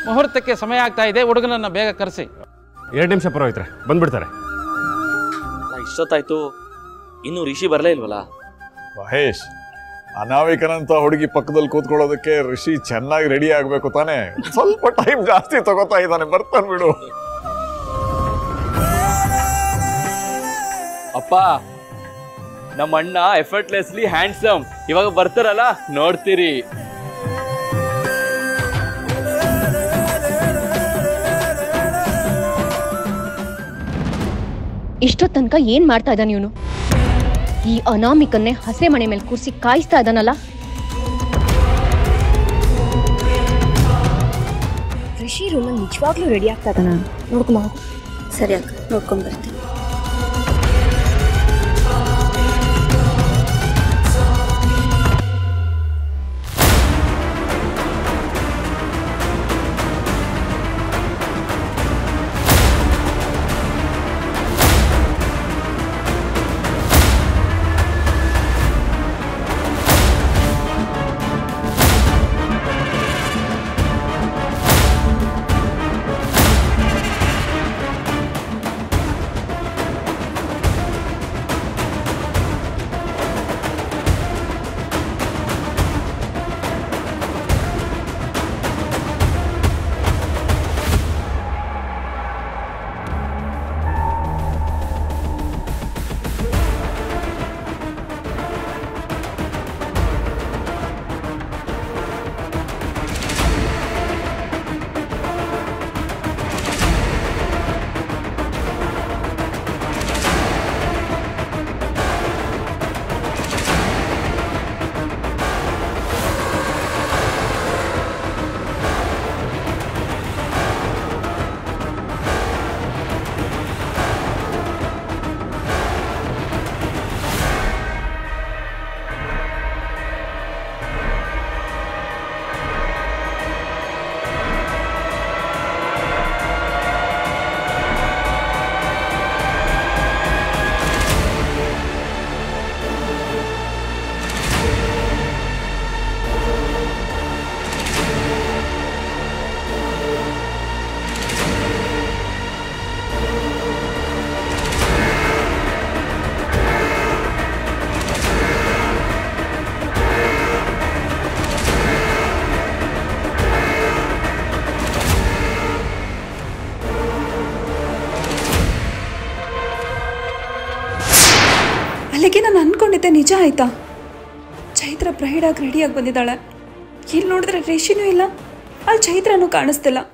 ಮುಹೂರ್ತಕ್ಕೆ ಸಮಯ ಆಗ್ತಾ ಇದೆ ಹುಡುಗನನ್ನ ಬೇಗ ಕರೆಸಿ ಎರಡು ನಿಮಿಷ ಪರವಾಗಿತ್ರೆ ಬಂದ್ಬಿಡ್ತಾರೆ ಅಲ್ಲ ಇಷ್ಟೊತ್ತಾಯ್ತು ಇನ್ನು ರಿಷಿ ಬರಲೇ ಇಲ್ವಲ್ಲ ಮಹೇಶ್ ಅನಾಮಿಕನಂತ ಹುಡುಗಿ ಪಕ್ಕದಲ್ಲಿ ಕೂತ್ಕೊಳ್ಳೋದಕ್ಕೆ ಋಷಿ ಚೆನ್ನಾಗಿ ರೆಡಿ ಆಗ್ಬೇಕು ತಾನೇ ಸ್ವಲ್ಪ ಟೈಮ್ ಜಾಸ್ತಿ ತಗೋತಾ ಇದ್ದಾನೆ ಬರ್ತಾನೆ ಬಿಡು ಅಪ್ಪ ನಮ್ಮ ಅಣ್ಣ ಎಫರ್ಟ್ಲೆಸ್ಲಿ ಹ್ಯಾಂಡ್ಸಮ್ ಇವಾಗ ಬರ್ತಾರಲ್ಲ ನೋಡ್ತೀರಿ ಇಷ್ಟೋ ತನಕ ಏನ್ ಮಾಡ್ತಾ ಇದ್ದಾನೆ ಇವನು ಈ ಅನಾಮಿಕನ್ನೇ ಹಸೆ ಮನೆ ಮೇಲೆ ಕೂರಿಸಿ ಕಾಯಿಸ್ತಾ ಇದ್ದಾನಲ್ಲ ಋಷಿ ರೂಮಲ್ಲಿ ನಿಜವಾಗ್ಲೂ ರೆಡಿ ಆಗ್ತಾ ಇದ್ದಾನ ನೋಡ್ಕೊಂಬ ಹೋಗು ಸರಿ ಅಕ್ಕ ನೋಡ್ಕೊಂಡ್ ಬರ್ತೀನಿ ಅಲ್ಲಿಗೆ ನಾನು ಅನ್ಕೊಂಡಿದ್ದೆ ನಿಜ ಆಯ್ತಾ ಚೈತ್ರ ಬ್ರೈಡಾಗಿ ರೆಡಿಯಾಗಿ ಬಂದಿದ್ದಾಳೆ ಇಲ್ಲಿ ನೋಡಿದ್ರೆ ರೇಷಿನೂ ಇಲ್ಲ ಅಲ್ಲಿ ಚೈತ್ರನೂ ಕಾಣಿಸ್ತಿಲ್ಲ